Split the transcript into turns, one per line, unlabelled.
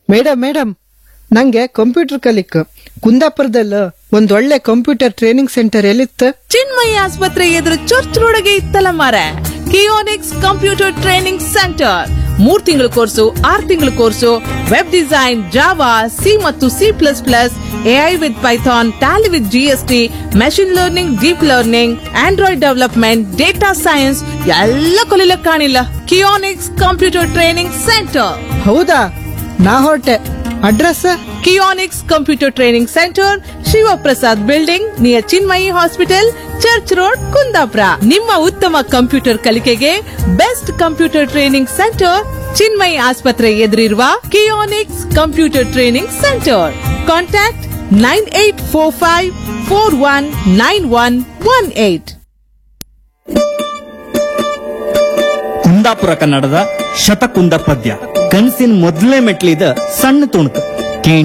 madam madam ನಂಗೆ computer ಕಲಿಕ್ ಕುಂದಾಪುರದಲ್ಲಿ ಒಂದ್ ಒಳ್ಳೆ ಕಂಪ್ಯೂಟರ್ ಟ್ರೈನಿಂಗ್ ಸೆಂಟರ್ ಎಲ್ಲಿತ್ತ
ಚಿನ್ಮಯ ಆಸ್ಪತ್ರೆ ಎದುರು ಚರ್ಚ್ ರೋಡ್ಗೆ ಇತ್ತಲ್ಲ ಮಾರ ಕಿಯೋನಿಕ್ಸ್ ಕಂಪ್ಯೂಟರ್ ಟ್ರೈನಿಂಗ್ ಸೆಂಟರ್ ಮೂರ್ ತಿಂಗಳ ಕೋರ್ಸು ಆರ್ ತಿಂಗಳ course web design Java C ಮತ್ತು C plus plus AI with Python Tally with GST machine learning deep learning Android development data science ಎಲ್ಲ ಕಲಿಲಕ್ ಕಾಣಿಲ್ಲ ಕಿಯೋನಿಕ್ಸ್ ಕಂಪ್ಯೂಟರ್ ಟ್ರೈನಿಂಗ್ ಸೆಂಟರ್
ಹೌದಾ ನಾ ಹೊರಟೆ address
Keonics computer training centre Shivaprasad building near Chinmayi hospital church road Kundapura ನಿಮ್ಮ ಉತ್ತಮ computer ಕಲಿಕೆಗೆ best computer training centre Chinmayi ಆಸ್ಪತ್ರೆ ಎದುರಿರುವ Keonics computer training centre contact nine eight four five four one nine one one eight
Kundapura ಕನ್ನಡದ ಶತಕುಂದ ಪದ್ಯ ಕನಸಿನ ಮೊದಲನೇ ಮೆಟ್ಲಿದ ಸಣ್ಣ ತುಣುಕು